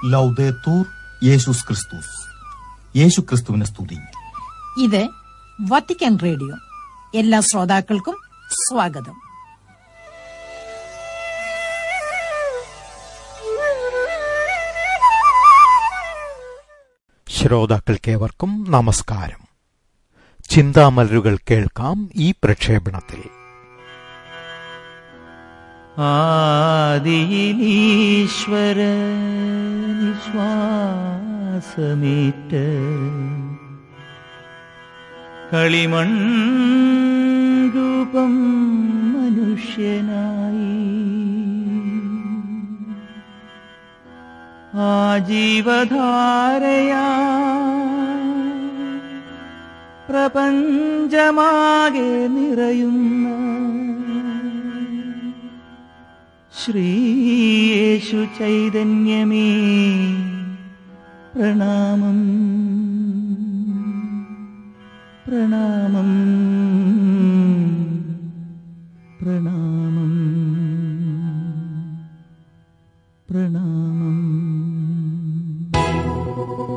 ലൗദേത്തൂർ യേശുസ് ക്രിസ്തുസ് യേശു ക്രിസ്തുവിനെ സ്തുതി ഇത് വത്തിക്കാൻ റേഡിയോ എല്ലാ ശ്രോതാക്കൾക്കും സ്വാഗതം ശ്രോതാക്കൾക്കേവർക്കും നമസ്കാരം ചിന്താമലരുകൾ കേൾക്കാം ഈ പ്രക്ഷേപണത്തിൽ ആദിയിലീശ്വര നിശ്വാസമേറ്റ് കളിമൺരൂപം മനുഷ്യനായി ആ ജീവധാരയാ പ്രപഞ്ചമാകെ നിറയുന്ന ശ്രീയേശു ചൈതന്യമേ പ്രണാമം പ്രണാമം പ്രണാമം പ്രണാമം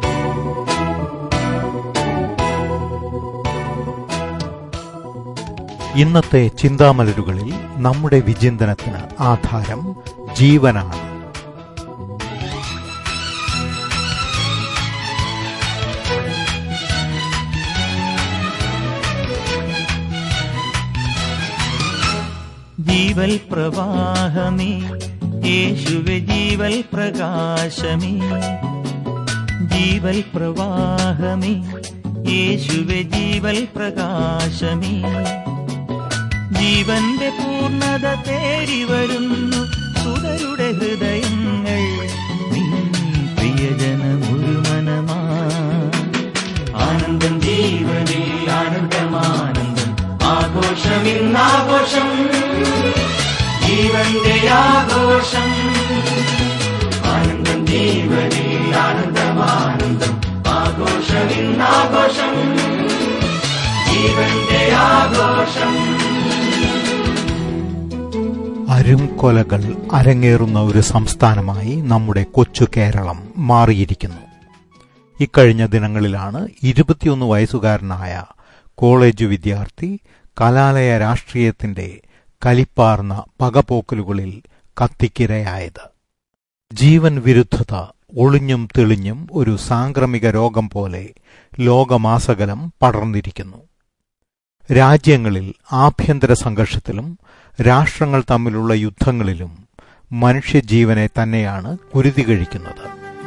ഇന്നത്തെ ചിന്താമലരുകളിൽ നമ്മുടെ വിചിന്തനത്തിന് ആധാരം ജീവനാണ് ജീവൽ പ്രവാഹമേ യേശുവെ ജീവൽ പ്രകാശമേ ജീവൽ പ്രവാഹമേ യേശുവെ ജീവൽ പ്രകാശമേ ജീവന്റെ പൂർണ്ണത തേടി വരുന്നു സുതരുടെ ഹൃദയങ്ങൾ നിൻ പ്രിയജനമൊരു മനമാ ആനന്ദം ജീവനിൽ ആനന്ദമാനന്ദം ആഘോഷമിന്നാഘോഷം ജീവന്റെ ആഘോഷം ആനന്ദം ജീവനിൽ ആനന്ദമാനന്ദം ആഘോഷമിന്നാഘോഷം ജീവന്റെ ആഘോഷം അരുംകൊലകൾ അരങ്ങേറുന്ന ഒരു സംസ്ഥാനമായി നമ്മുടെ കൊച്ചു കേരളം മാറിയിരിക്കുന്നു ഇക്കഴിഞ്ഞ ദിനങ്ങളിലാണ് ഇരുപത്തിയൊന്ന് വയസ്സുകാരനായ കോളേജ് വിദ്യാർത്ഥി കലാലയ രാഷ്ട്രീയത്തിന്റെ കലിപ്പാർന്ന പകപോക്കലുകളിൽ കത്തിക്കിരയായത് ജീവൻ വിരുദ്ധത ഒളിഞ്ഞും തെളിഞ്ഞും ഒരു സാംക്രമിക രോഗം പോലെ ലോകമാസകലം പടർന്നിരിക്കുന്നു രാജ്യങ്ങളിൽ ആഭ്യന്തര സംഘർഷത്തിലും രാഷ്ട്രങ്ങൾ തമ്മിലുള്ള യുദ്ധങ്ങളിലും മനുഷ്യജീവനെ തന്നെയാണ് കുരുതി കഴിക്കുന്നത്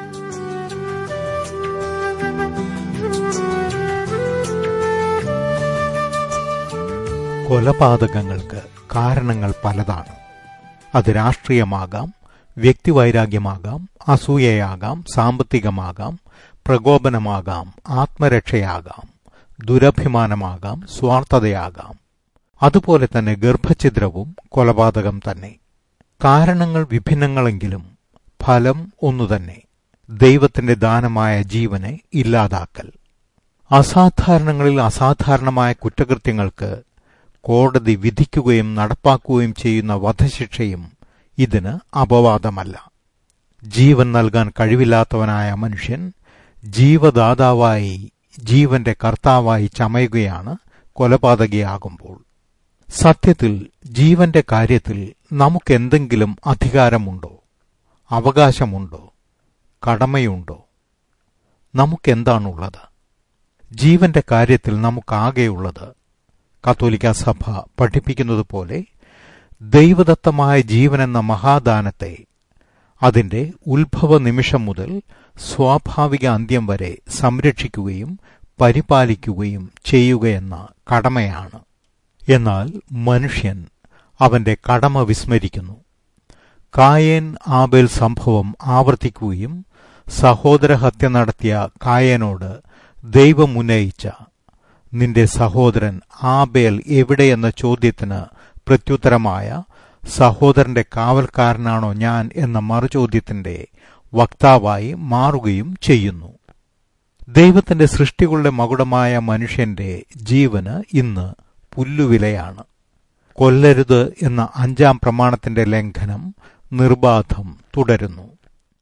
കൊലപാതകങ്ങൾക്ക് കാരണങ്ങൾ പലതാണ് അത് രാഷ്ട്രീയമാകാം വ്യക്തിവൈരാഗ്യമാകാം അസൂയയാകാം സാമ്പത്തികമാകാം പ്രകോപനമാകാം ആത്മരക്ഷയാകാം ദുരഭിമാനമാകാം സ്വാർത്ഥതയാകാം അതുപോലെ തന്നെ ഗർഭഛിദ്രവും കൊലപാതകം തന്നെ കാരണങ്ങൾ വിഭിന്നങ്ങളെങ്കിലും ഫലം ഒന്നുതന്നെ ദൈവത്തിന്റെ ദാനമായ ജീവനെ ഇല്ലാതാക്കൽ അസാധാരണങ്ങളിൽ അസാധാരണമായ കുറ്റകൃത്യങ്ങൾക്ക് കോടതി വിധിക്കുകയും നടപ്പാക്കുകയും ചെയ്യുന്ന വധശിക്ഷയും ഇതിന് അപവാദമല്ല ജീവൻ നൽകാൻ കഴിവില്ലാത്തവനായ മനുഷ്യൻ ജീവദാതാവായി ജീവന്റെ കർത്താവായി ചമയുകയാണ് കൊലപാതകയാകുമ്പോൾ സത്യത്തിൽ ജീവന്റെ കാര്യത്തിൽ നമുക്കെന്തെങ്കിലും അധികാരമുണ്ടോ അവകാശമുണ്ടോ കടമയുണ്ടോ നമുക്കെന്താണുള്ളത് ജീവന്റെ കാര്യത്തിൽ നമുക്കാകെയുള്ളത് കത്തോലിക്ക സഭ പഠിപ്പിക്കുന്നത് പോലെ ദൈവദത്തമായ ജീവനെന്ന മഹാദാനത്തെ അതിന്റെ ഉത്ഭവ നിമിഷം മുതൽ സ്വാഭാവിക അന്ത്യം വരെ സംരക്ഷിക്കുകയും പരിപാലിക്കുകയും ചെയ്യുകയെന്ന കടമയാണ് എന്നാൽ മനുഷ്യൻ അവന്റെ കടമ വിസ്മരിക്കുന്നു കായേൻ ആബേൽ സംഭവം ആവർത്തിക്കുകയും സഹോദരഹത്യ നടത്തിയ കായേനോട് ദൈവം ഉന്നയിച്ച നിന്റെ സഹോദരൻ ആബേൽ എവിടെയെന്ന ചോദ്യത്തിന് പ്രത്യുത്തരമായ സഹോദരന്റെ കാവൽക്കാരനാണോ ഞാൻ എന്ന മറുചോദ്യത്തിന്റെ വക്താവായി മാറുകയും ചെയ്യുന്നു ദൈവത്തിന്റെ സൃഷ്ടികളുടെ മകുടമായ മനുഷ്യന്റെ ജീവന് ഇന്ന് പുല്ലുവിലയാണ് കൊല്ലരുത് എന്ന അഞ്ചാം പ്രമാണത്തിന്റെ ലംഘനം നിർബാധം തുടരുന്നു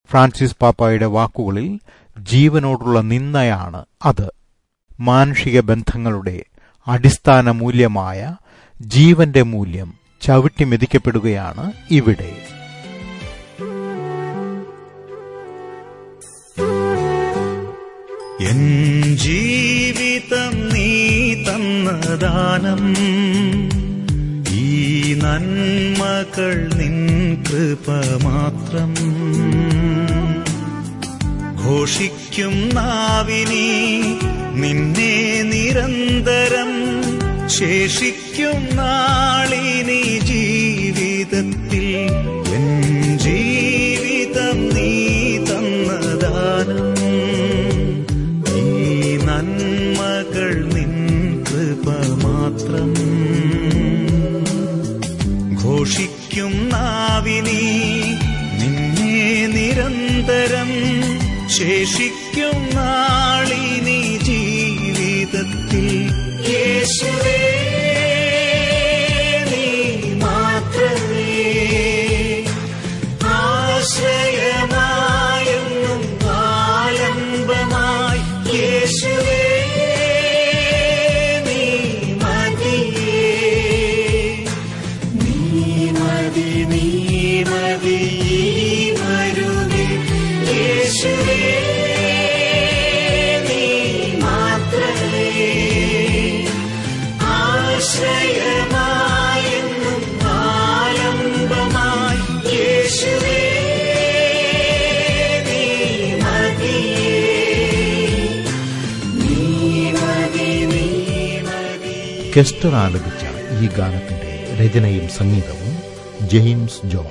ഫ്രാൻസിസ് പാപ്പായുടെ വാക്കുകളിൽ ജീവനോടുള്ള നിന്ദയാണ് അത് മാനുഷിക ബന്ധങ്ങളുടെ അടിസ്ഥാന മൂല്യമായ ജീവന്റെ മൂല്യം ചവിട്ടി മെതിക്കപ്പെടുകയാണ് ഇവിടെ എൻ ജീവിതം നീ തന്ന ദാനം ഈ നന്മകൾ നിൻ കൃപ മാത്രം ഘോഷിക്കും നാവിനി നിന്നെ നിരന്തരം ശേഷിക്കും നാളിനി ജീവിതത്തിൽ എൻ ജീവിതം നീ തന്ന ദാനം ഈ നന്മകൾ നിൻ കൃപ മാത്രം ഘോഷിക്കും നാവിനി നിന്നെ നിരന്തരം ശേഷിക്കും നാളിനി ജീവിതത്തിൽ യേശുവേ നീ മാത്രമേ ആശ്രയമായെന്നും ആലംബമായി യേശുവേ നീ മതിയേ നീ മതി നീ മതി ഈ വരുവേ യേശുവേ നീ മാത്രമേ ആശ്രയമായെന്നും ആലംബമായി യേശുവേ നീ മതിയേ നീ മതി നീ മതി കെസ്റ്റർ ആലപിച്ച ഈ ഗാനത്തിന്റെ രചനയും സംഗീതവും ജെയിംസ് ജോൺ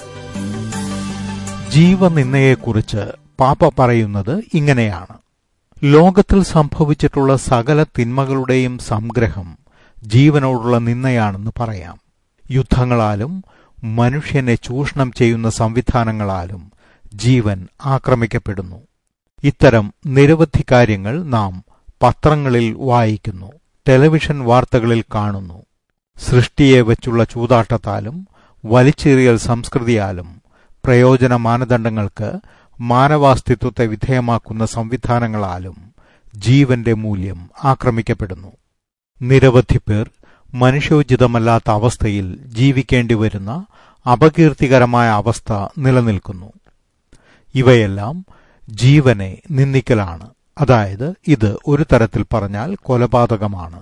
ജീവനിന്ദയെക്കുറിച്ച് പാപ്പ പറയുന്നത് ഇങ്ങനെയാണ് ലോകത്തിൽ സംഭവിച്ചിട്ടുള്ള സകല തിന്മകളുടെയും സംഗ്രഹം ജീവനോടുള്ള നിന്നയാണെന്ന് പറയാം യുദ്ധങ്ങളാലും മനുഷ്യനെ ചൂഷണം ചെയ്യുന്ന സംവിധാനങ്ങളാലും ജീവൻ ആക്രമിക്കപ്പെടുന്നു ഇത്തരം നിരവധി കാര്യങ്ങൾ നാം പത്രങ്ങളിൽ വായിക്കുന്നു ടെലിവിഷൻ വാർത്തകളിൽ കാണുന്നു സൃഷ്ടിയെ വെച്ചുള്ള ചൂതാട്ടത്താലും വലിച്ചെറിയൽ സംസ്കൃതിയാലും പ്രയോജന മാനദണ്ഡങ്ങൾക്ക് മാനവാസ്തിത്വത്തെ വിധേയമാക്കുന്ന സംവിധാനങ്ങളാലും ജീവന്റെ മൂല്യം ആക്രമിക്കപ്പെടുന്നു നിരവധി പേർ മനുഷ്യോചിതമല്ലാത്ത അവസ്ഥയിൽ ജീവിക്കേണ്ടി വരുന്ന അപകീർത്തികരമായ അവസ്ഥ നിലനിൽക്കുന്നു ഇവയെല്ലാം ജീവനെ നിന്ദിക്കലാണ് അതായത് ഇത് ഒരു തരത്തിൽ പറഞ്ഞാൽ കൊലപാതകമാണ്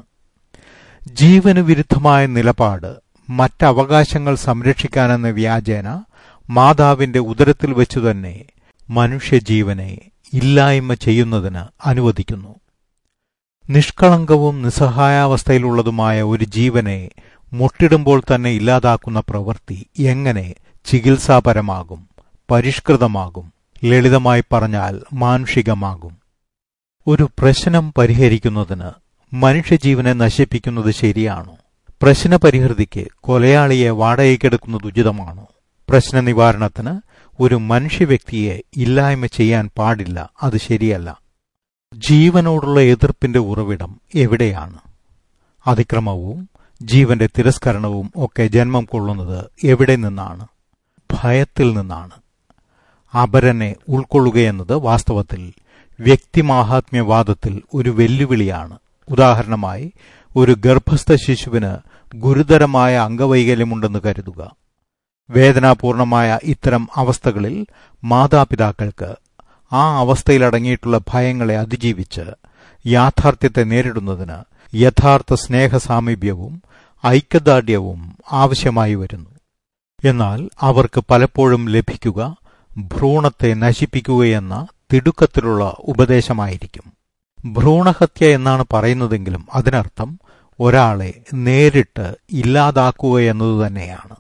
ജീവന് വിരുദ്ധമായ നിലപാട് മറ്റവകാശങ്ങൾ സംരക്ഷിക്കാനെന്ന വ്യാജേന മാതാവിന്റെ ഉദരത്തിൽ വെച്ചു തന്നെ മനുഷ്യജീവനെ ഇല്ലായ്മ ചെയ്യുന്നതിന് അനുവദിക്കുന്നു നിഷ്കളങ്കവും നിസ്സഹായാവസ്ഥയിലുള്ളതുമായ ഒരു ജീവനെ മുട്ടിടുമ്പോൾ തന്നെ ഇല്ലാതാക്കുന്ന പ്രവൃത്തി എങ്ങനെ ചികിത്സാപരമാകും പരിഷ്കൃതമാകും ലളിതമായി പറഞ്ഞാൽ മാനുഷികമാകും ഒരു പ്രശ്നം പരിഹരിക്കുന്നതിന് മനുഷ്യജീവനെ നശിപ്പിക്കുന്നത് ശരിയാണോ പ്രശ്ന പരിഹൃതിക്ക് കൊലയാളിയെ വാടകയ്ക്കെടുക്കുന്നത് ഉചിതമാണോ പ്രശ്ന നിവാരണത്തിന് ഒരു മനുഷ്യവ്യക്തിയെ ഇല്ലായ്മ ചെയ്യാൻ പാടില്ല അത് ശരിയല്ല ജീവനോടുള്ള എതിർപ്പിന്റെ ഉറവിടം എവിടെയാണ് അതിക്രമവും ജീവന്റെ തിരസ്കരണവും ഒക്കെ ജന്മം കൊള്ളുന്നത് എവിടെ നിന്നാണ് ഭയത്തിൽ നിന്നാണ് അപരനെ ഉൾക്കൊള്ളുകയെന്നത് വാസ്തവത്തിൽ വ്യക്തിമാഹാത്മ്യവാദത്തിൽ ഒരു വെല്ലുവിളിയാണ് ഉദാഹരണമായി ഒരു ഗർഭസ്ഥ ശിശുവിന് ഗുരുതരമായ അംഗവൈകല്യമുണ്ടെന്ന് കരുതുക വേദനാപൂർണമായ ഇത്തരം അവസ്ഥകളിൽ മാതാപിതാക്കൾക്ക് ആ അവസ്ഥയിലടങ്ങിയിട്ടുള്ള ഭയങ്ങളെ അതിജീവിച്ച് യാഥാർത്ഥ്യത്തെ നേരിടുന്നതിന് യഥാർത്ഥ സ്നേഹസാമീപ്യവും ഐക്യദാർഢ്യവും ആവശ്യമായി വരുന്നു എന്നാൽ അവർക്ക് പലപ്പോഴും ലഭിക്കുക ഭ്രൂണത്തെ നശിപ്പിക്കുകയെന്ന തിടുക്കത്തിലുള്ള ഉപദേശമായിരിക്കും ഭ്രൂണഹത്യ എന്നാണ് പറയുന്നതെങ്കിലും അതിനർത്ഥം ഒരാളെ നേരിട്ട് ഇല്ലാതാക്കുക എന്നത് തന്നെയാണ്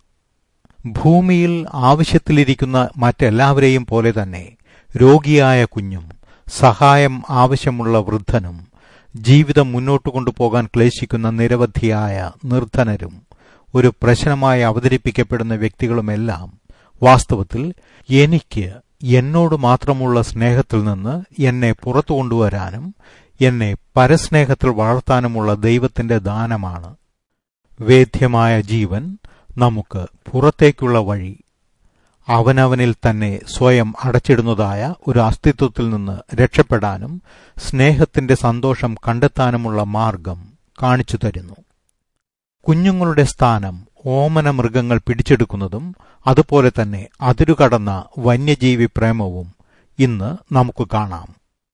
ഭൂമിയിൽ ആവശ്യത്തിലിരിക്കുന്ന മറ്റെല്ലാവരെയും പോലെ തന്നെ രോഗിയായ കുഞ്ഞും സഹായം ആവശ്യമുള്ള വൃദ്ധനും ജീവിതം മുന്നോട്ട് കൊണ്ടുപോകാൻ ക്ലേശിക്കുന്ന നിരവധിയായ നിർധനരും ഒരു പ്രശ്നമായി അവതരിപ്പിക്കപ്പെടുന്ന വ്യക്തികളുമെല്ലാം വാസ്തവത്തിൽ എനിക്ക് എന്നോട് മാത്രമുള്ള സ്നേഹത്തിൽ നിന്ന് എന്നെ പുറത്തു കൊണ്ടുവരാനും എന്നെ പരസ്നേഹത്തിൽ വളർത്താനുമുള്ള ദൈവത്തിന്റെ ദാനമാണ് വേദ്യമായ ജീവൻ നമുക്ക് പുറത്തേക്കുള്ള വഴി അവനവനിൽ തന്നെ സ്വയം അടച്ചിടുന്നതായ ഒരു അസ്തിത്വത്തിൽ നിന്ന് രക്ഷപ്പെടാനും സ്നേഹത്തിന്റെ സന്തോഷം കണ്ടെത്താനുമുള്ള മാർഗം കാണിച്ചു തരുന്നു കുഞ്ഞുങ്ങളുടെ സ്ഥാനം ഓമന മൃഗങ്ങൾ പിടിച്ചെടുക്കുന്നതും അതുപോലെ തന്നെ അതിരുകടന്ന വന്യജീവി പ്രേമവും ഇന്ന് നമുക്ക് കാണാം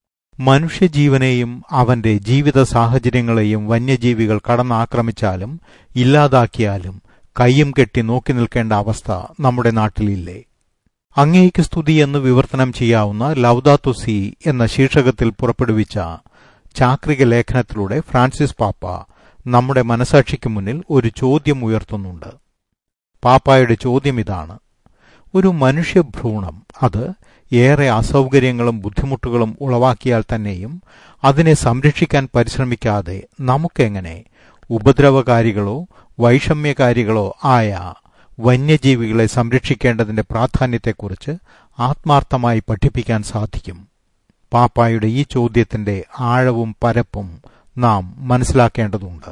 മനുഷ്യജീവനെയും അവന്റെ ജീവിത സാഹചര്യങ്ങളെയും വന്യജീവികൾ കടന്നാക്രമിച്ചാലും ഇല്ലാതാക്കിയാലും കയ്യും കെട്ടി നോക്കി നിൽക്കേണ്ട അവസ്ഥ നമ്മുടെ നാട്ടിലില്ലേ അങ്ങേയ്ക്ക് സ്തുതി എന്ന് വിവർത്തനം ചെയ്യാവുന്ന ലൗദാത്തുസി എന്ന ശീർഷകത്തിൽ പുറപ്പെടുവിച്ച ചാക്രിക ലേഖനത്തിലൂടെ ഫ്രാൻസിസ് പാപ്പ നമ്മുടെ മനസാക്ഷിക്ക് മുന്നിൽ ഒരു ചോദ്യം ഉയർത്തുന്നുണ്ട് പാപ്പായുടെ ചോദ്യം ഇതാണ് ഒരു മനുഷ്യഭ്രൂണം അത് ഏറെ അസൗകര്യങ്ങളും ബുദ്ധിമുട്ടുകളും ഉളവാക്കിയാൽ തന്നെയും അതിനെ സംരക്ഷിക്കാൻ പരിശ്രമിക്കാതെ നമുക്കെങ്ങനെ ഉപദ്രവകാരികളോ വൈഷമ്യകാരികളോ ആയ വന്യജീവികളെ സംരക്ഷിക്കേണ്ടതിന്റെ പ്രാധാന്യത്തെക്കുറിച്ച് ആത്മാർത്ഥമായി പഠിപ്പിക്കാൻ സാധിക്കും പാപ്പായുടെ ഈ ചോദ്യത്തിന്റെ ആഴവും പരപ്പും നാം മനസ്സിലാക്കേണ്ടതുണ്ട്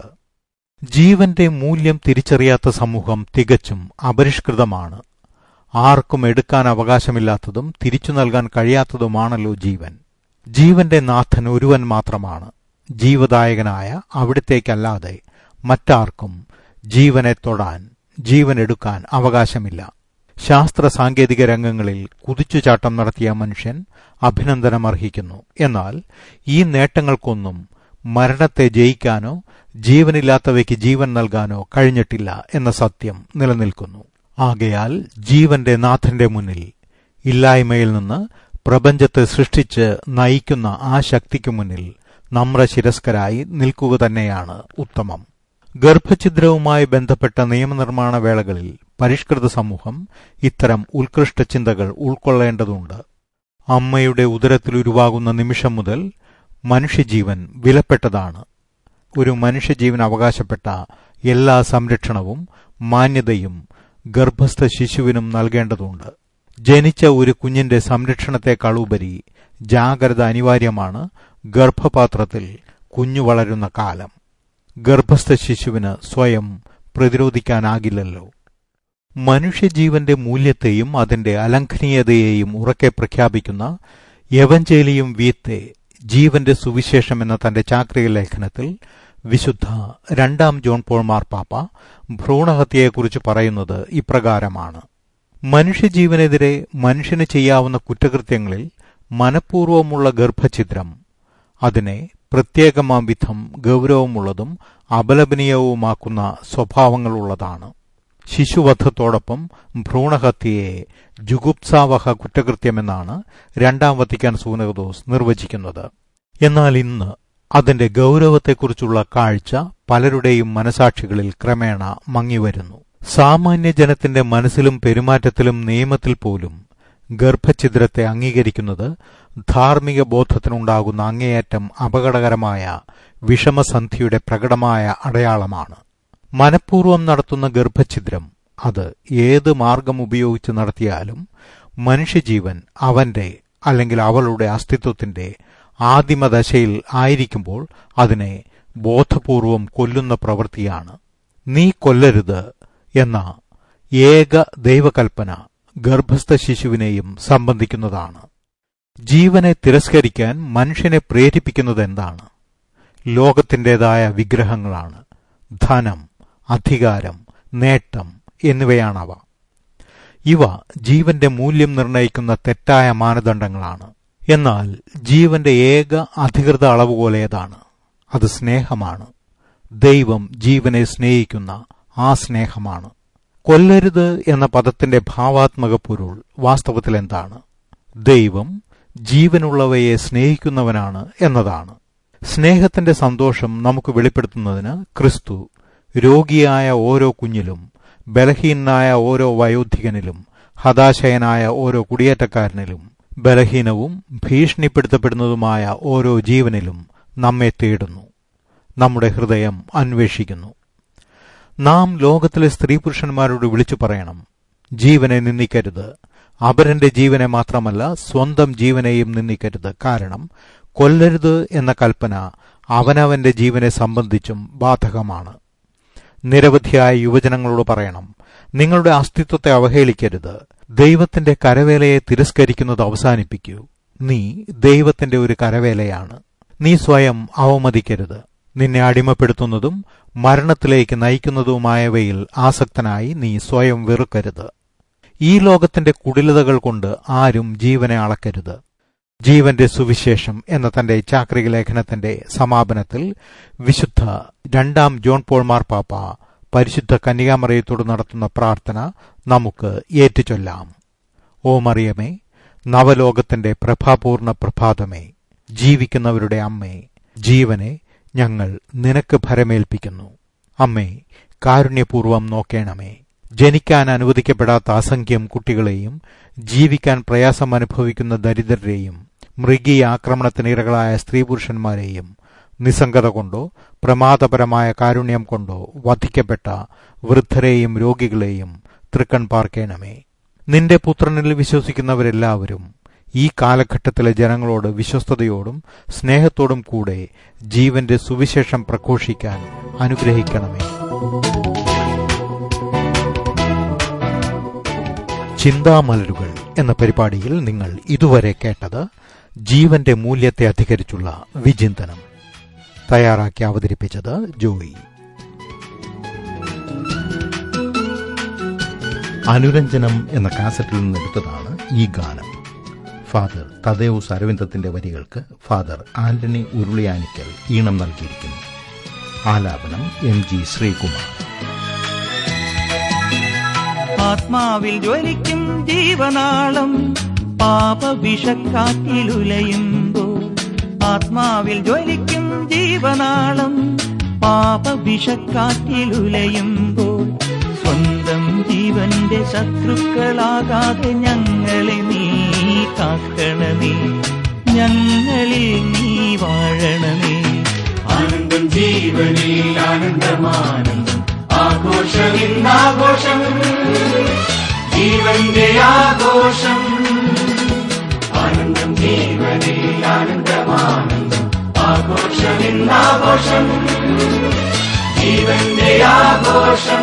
ജീവന്റെ മൂല്യം തിരിച്ചറിയാത്ത സമൂഹം തികച്ചും അപരിഷ്കൃതമാണ് ആർക്കും എടുക്കാൻ അവകാശമില്ലാത്തതും തിരിച്ചു നൽകാൻ കഴിയാത്തതുമാണല്ലോ ജീവൻ ജീവന്റെ നാഥൻ ഒരുവൻ മാത്രമാണ് ജീവദായകനായ അവിടത്തേക്കല്ലാതെ മറ്റാർക്കും ജീവനെ തൊടാൻ ജീവൻ എടുക്കാൻ അവകാശമില്ല ശാസ്ത്ര സാങ്കേതിക രംഗങ്ങളിൽ കുതിച്ചുചാട്ടം നടത്തിയ മനുഷ്യൻ അഭിനന്ദനമർഹിക്കുന്നു എന്നാൽ ഈ നേട്ടങ്ങൾക്കൊന്നും മരണത്തെ ജയിക്കാനോ ജീവനില്ലാത്തവയ്ക്ക് ജീവൻ നൽകാനോ കഴിഞ്ഞിട്ടില്ല എന്ന സത്യം നിലനിൽക്കുന്നു ആകയാൽ ജീവന്റെ നാഥന്റെ മുന്നിൽ ഇല്ലായ്മയിൽ നിന്ന് പ്രപഞ്ചത്തെ സൃഷ്ടിച്ച് നയിക്കുന്ന ആ ശക്തിക്കു മുന്നിൽ നമ്രശിരസ്കരായി നിൽക്കുക തന്നെയാണ് ഉത്തമം ഗർഭഛിദ്രവുമായി ബന്ധപ്പെട്ട നിയമനിർമ്മാണ വേളകളിൽ പരിഷ്കൃത സമൂഹം ഇത്തരം ഉത്കൃഷ്ട ചിന്തകൾ ഉൾക്കൊള്ളേണ്ടതുണ്ട് അമ്മയുടെ ഉദരത്തിൽ ഉരുവാകുന്ന നിമിഷം മുതൽ മനുഷ്യജീവൻ വിലപ്പെട്ടതാണ് ഒരു മനുഷ്യജീവൻ അവകാശപ്പെട്ട എല്ലാ സംരക്ഷണവും മാന്യതയും ഗർഭസ്ഥ ശിശുവിനും നൽകേണ്ടതുണ്ട് ജനിച്ച ഒരു കുഞ്ഞിന്റെ സംരക്ഷണത്തെക്കാൾ ഉപരി ജാഗ്രത അനിവാര്യമാണ് ഗർഭപാത്രത്തിൽ കുഞ്ഞു വളരുന്ന കാലം ഗർഭസ്ഥ ശിശുവിന് സ്വയം പ്രതിരോധിക്കാനാകില്ലല്ലോ മനുഷ്യജീവന്റെ മൂല്യത്തെയും അതിന്റെ അലംഘനീയതയെയും ഉറക്കെ പ്രഖ്യാപിക്കുന്ന യവഞ്ചേലിയും വീത്തെ ജീവന്റെ സുവിശേഷം എന്ന തന്റെ ചാക്രിക ലേഖനത്തിൽ വിശുദ്ധ രണ്ടാം ജോൺ പോൾ മാർപ്പാപ്പ ഭ്രൂണഹത്യയെക്കുറിച്ച് പറയുന്നത് ഇപ്രകാരമാണ് മനുഷ്യജീവനെതിരെ മനുഷ്യന് ചെയ്യാവുന്ന കുറ്റകൃത്യങ്ങളിൽ മനഃപൂർവമുള്ള ഗർഭഛിദ്രം അതിനെ പ്രത്യേകമാം വിധം ഗൗരവമുള്ളതും അപലപനീയവുമാക്കുന്ന സ്വഭാവങ്ങളുള്ളതാണ് ശിശുവധത്തോടൊപ്പം ഭ്രൂണഹത്യയെ ജുഗുപ്സാവഹ കുറ്റകൃത്യമെന്നാണ് രണ്ടാം വത്തിക്കാൻ സൂനകദോസ് നിർവചിക്കുന്നത് എന്നാൽ ഇന്ന് അതിന്റെ ഗൗരവത്തെക്കുറിച്ചുള്ള കാഴ്ച പലരുടെയും മനസാക്ഷികളിൽ ക്രമേണ മങ്ങിവരുന്നു സാമാന്യ ജനത്തിന്റെ മനസ്സിലും പെരുമാറ്റത്തിലും നിയമത്തിൽ പോലും ഗർഭഛിദ്രത്തെ അംഗീകരിക്കുന്നത് ധാർമ്മിക ബോധത്തിനുണ്ടാകുന്ന അങ്ങേയറ്റം അപകടകരമായ വിഷമസന്ധിയുടെ പ്രകടമായ അടയാളമാണ് മനഃപൂർവ്വം നടത്തുന്ന ഗർഭഛിദ്രം അത് ഏത് മാർഗം ഉപയോഗിച്ച് നടത്തിയാലും മനുഷ്യജീവൻ അവന്റെ അല്ലെങ്കിൽ അവളുടെ അസ്തിത്വത്തിന്റെ ആദിമദശയിൽ ആയിരിക്കുമ്പോൾ അതിനെ ബോധപൂർവം കൊല്ലുന്ന പ്രവൃത്തിയാണ് നീ കൊല്ലരുത് എന്ന ഏക ദൈവകൽപ്പന ഗർഭസ്ഥ ശിശുവിനെയും സംബന്ധിക്കുന്നതാണ് ജീവനെ തിരസ്കരിക്കാൻ മനുഷ്യനെ പ്രേരിപ്പിക്കുന്നത് എന്താണ് ലോകത്തിൻ്റെതായ വിഗ്രഹങ്ങളാണ് ധനം അധികാരം നേട്ടം എന്നിവയാണവ ഇവ ജീവന്റെ മൂല്യം നിർണയിക്കുന്ന തെറ്റായ മാനദണ്ഡങ്ങളാണ് എന്നാൽ ജീവന്റെ ഏക അധികൃത അളവുകോൽ ഏതാണ് അത് സ്നേഹമാണ് ദൈവം ജീവനെ സ്നേഹിക്കുന്ന ആ സ്നേഹമാണ് കൊല്ലരുത് എന്ന പദത്തിന്റെ ഭാവാത്മക പൊരുൾ വാസ്തവത്തിൽ എന്താണ് ദൈവം ജീവനുള്ളവയെ സ്നേഹിക്കുന്നവനാണ് എന്നതാണ് സ്നേഹത്തിന്റെ സന്തോഷം നമുക്ക് വെളിപ്പെടുത്തുന്നതിന് ക്രിസ്തു രോഗിയായ ഓരോ കുഞ്ഞിലും ബലഹീനായ ഓരോ വയോധികനിലും ഹതാശയനായ ഓരോ കുടിയേറ്റക്കാരനിലും ബലഹീനവും ഭീഷണിപ്പെടുത്തപ്പെടുന്നതുമായ ഓരോ ജീവനിലും നമ്മെ തേടുന്നു നമ്മുടെ ഹൃദയം അന്വേഷിക്കുന്നു നാം ലോകത്തിലെ സ്ത്രീ പുരുഷന്മാരോട് വിളിച്ചു പറയണം ജീവനെ നിന്ദിക്കരുത് അപരന്റെ ജീവനെ മാത്രമല്ല സ്വന്തം ജീവനെയും നിന്ദിക്കരുത് കാരണം കൊല്ലരുത് എന്ന കൽപ്പന അവനവന്റെ ജീവനെ സംബന്ധിച്ചും ബാധകമാണ് നിരവധിയായ യുവജനങ്ങളോട് പറയണം നിങ്ങളുടെ അസ്തിത്വത്തെ അവഹേളിക്കരുത് ദൈവത്തിന്റെ കരവേലയെ തിരസ്കരിക്കുന്നത് അവസാനിപ്പിക്കൂ നീ ദൈവത്തിന്റെ ഒരു കരവേലയാണ് നീ സ്വയം അവമതിക്കരുത് നിന്നെ അടിമപ്പെടുത്തുന്നതും മരണത്തിലേക്ക് നയിക്കുന്നതുമായവയിൽ ആസക്തനായി നീ സ്വയം വെറുക്കരുത് ഈ ലോകത്തിന്റെ കുടിലതകൾ കൊണ്ട് ആരും ജീവനെ അളക്കരുത് ജീവന്റെ സുവിശേഷം എന്ന തന്റെ ചാക്രിക ലേഖനത്തിന്റെ സമാപനത്തിൽ വിശുദ്ധ രണ്ടാം ജോൺ പോൾ മാർപ്പാപ്പ പരിശുദ്ധ കന്യകാമറയത്തോട് നടത്തുന്ന പ്രാർത്ഥന നമുക്ക് ഏറ്റുചൊല്ലാം ഓ മറിയമേ നവലോകത്തിന്റെ പ്രഭാപൂർണ പ്രഭാതമേ ജീവിക്കുന്നവരുടെ അമ്മേ ജീവനെ ഞങ്ങൾ നിനക്ക് ഭരമേൽപ്പിക്കുന്നു അമ്മേ കാരുണ്യപൂർവം നോക്കേണമേ ജനിക്കാൻ അനുവദിക്കപ്പെടാത്ത അസംഖ്യം കുട്ടികളെയും ജീവിക്കാൻ പ്രയാസം അനുഭവിക്കുന്ന ദരിദ്രരെയും മൃഗീയ ആക്രമണത്തിന് ഇരകളായ സ്ത്രീ പുരുഷന്മാരെയും നിസ്സംഗത കൊണ്ടോ പ്രമാദപരമായ കാരുണ്യം കൊണ്ടോ വധിക്കപ്പെട്ട വൃദ്ധരെയും രോഗികളെയും തൃക്കൺ പാർക്കേണമേ നിന്റെ പുത്രനിൽ വിശ്വസിക്കുന്നവരെല്ലാവരും ഈ കാലഘട്ടത്തിലെ ജനങ്ങളോട് വിശ്വസ്തയോടും സ്നേഹത്തോടും കൂടെ ജീവന്റെ സുവിശേഷം പ്രഘോഷിക്കാൻ അനുഗ്രഹിക്കണമേ ചിന്താമലരുകൾ എന്ന പരിപാടിയിൽ നിങ്ങൾ ഇതുവരെ കേട്ടത് ജീവന്റെ മൂല്യത്തെ അധികരിച്ചുള്ള വിചിന്തനം തയ്യാറാക്കി അവതരിപ്പിച്ചത് ജോയി അനുരഞ്ജനം എന്ന കാസറ്റിൽ നിന്നെടുത്തതാണ് ഈ ഗാനം ഫാദർ തദേവുസ് അരവിന്ദത്തിന്റെ വരികൾക്ക് ഫാദർ ആന്റണി ഉരുളിയാനിക്കൽ ഈണം നൽകിയിരിക്കുന്നു ആലാപനം എം ജി ശ്രീകുമാർ ആത്മാവിൽ ജ്വലിക്കും ജീവനാളം പാപവിഷക്കാറ്റിലുലയുമ്പോൾ ആത്മാവിൽ ജ്വലിക്കും ജീവനാളം പാപവിഷക്കാറ്റിലുലയുമ്പോൾ സ്വന്തം ജീവന്റെ ശത്രുക്കളാകാതെ ഞങ്ങളെ നീ കാക്കണമേ ഞങ്ങളിൽ നീ വാഴണമേ ആനന്ദം ജീവനേ ആനന്ദമാനന്ദം ആഘോഷമിന്നാഘോഷം ജീവന്റെ ആഘോഷം ആനന്ദം ജീവനേ ആനന്ദമാനന്ദം ആഘോഷമിന്നാഘോഷം ജീവന്റെ ആഘോഷം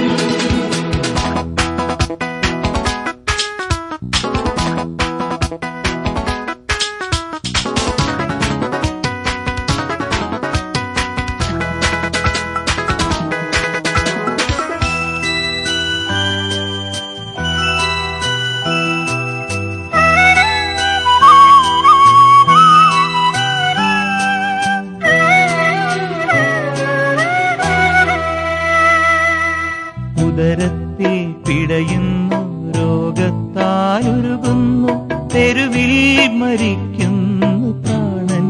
ഉദരത്തിൽ പിടയുന്നു രോഗത്താലുരുകുന്നു തെരുവിൽ മരിക്കുന്നു പ്രാണൻ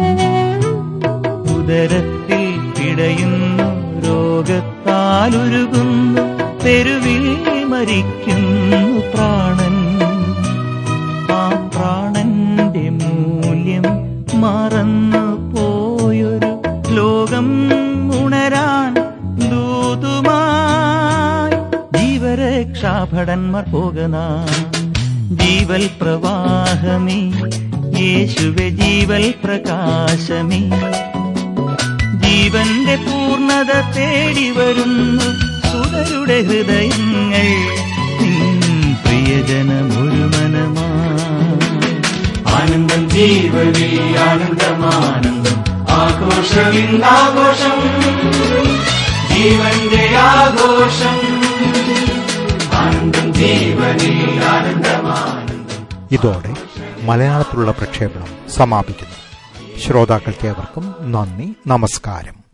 ഉദരത്തിൽ പിടയുന്നു രോഗത്താലുരുകുന്നു തെരുവിൽ മരിക്കുന്നു പ്രാണൻ ആ പ്രാണന്റെ മൂല്യം മറന്നു പോയൊരു ലോകം ഉണരാൻ ദൂതുമായി ജീവരക്ഷാഭടന്മാർ പോകുന്ന ജീവൽ പ്രവാഹമേ യേശുവെ ജീവൽ പ്രകാശമേ ജീവന്റെ പൂർണ്ണത തേടി വരുന്നു സുതരുടെ ഹൃദയങ്ങൾ നിൻ പ്രിയജനമൊരു മനമായി ആനന്ദം ജീവനേ ആനന്ദമാനന്ദം ആഘോഷമിന്നാഘോഷം ജീവന്റെ ആഘോഷം ആനന്ദം ജീവനേ ആനന്ദമാനന്ദം ഇതോടെ മലയാളത്തിലുള്ള പ്രക്ഷേപണം സമാപിക്കുന്നു ശ്രോതാക്കൾക്കേവർക്കും നന്ദി നമസ്കാരം